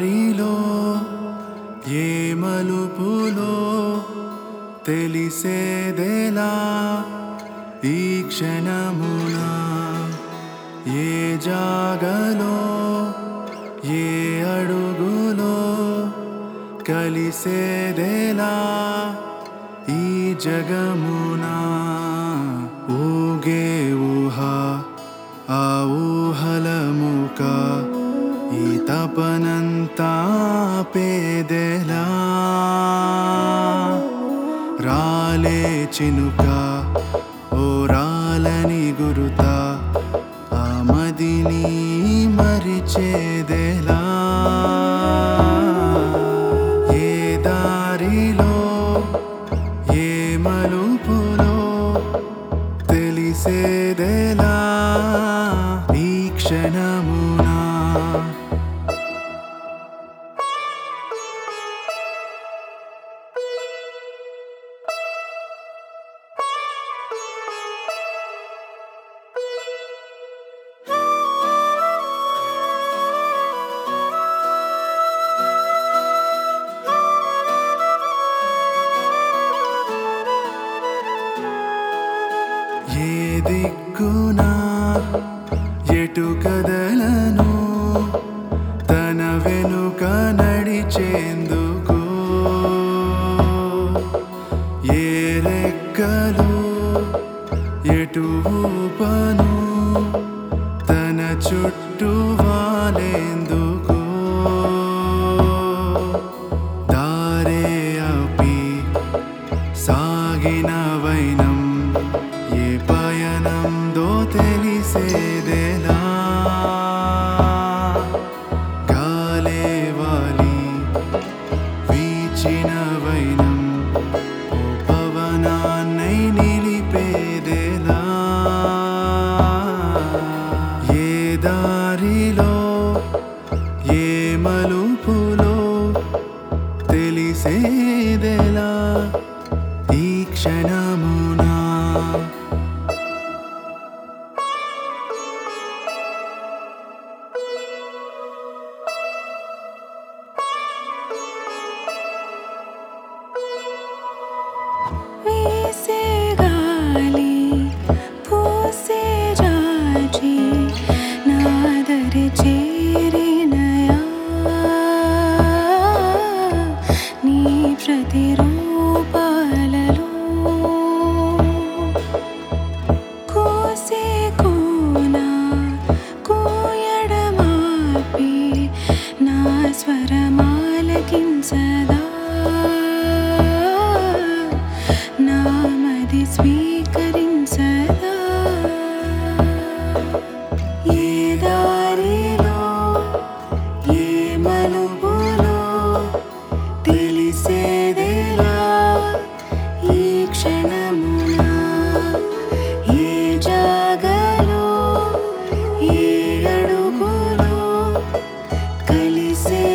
దారిలో ఏ మలుపులో తెలిసేదేలా ఈ క్షణమున ఏ జాగలో ఏ అడుగులో కలిసేదేలా ఈ జగమున ఊగే ఊహ ఆ ఊహల ముక ఈ తపనంతా పేదెలా రాలే చినుక ఓ రాలని గురుత ఆ మదిని మరిచేదెలా ఏ దారిలో ఏ మలుపులో తెలిసేదెలా ఈ క్షణమునా ఏ దిక్కునా ఎటు కదలను తన వెనుక నడిచేందుకు ఏ రెక్కలు ఎటు ఊపను తన చుట్టూ వాలేందుకు దారే అపి సాగిన వైనం ఏ పయనందో తెలిసేదేలా గాలే వాలి వీచిన వైనం ఓ పవనాన్నై నిలిపేదేలా ఏ దారిలో ఏ మలుపులో తెలిసేదెలా ఈ క్షణమునా వీసే గాలి పూసే జాజి నాదరి చేరినయా నీ ప్రతిరూపాలలో కోసే కోన కోయడమాపి నా స్వరమాలకించదా నామది స్వీకరించదా ఏ దారిలో ఏ మలుపులో తెలిసేదేలా ఈ క్షణమున ఏ జాగలో ఏ అడుగులో కలిసే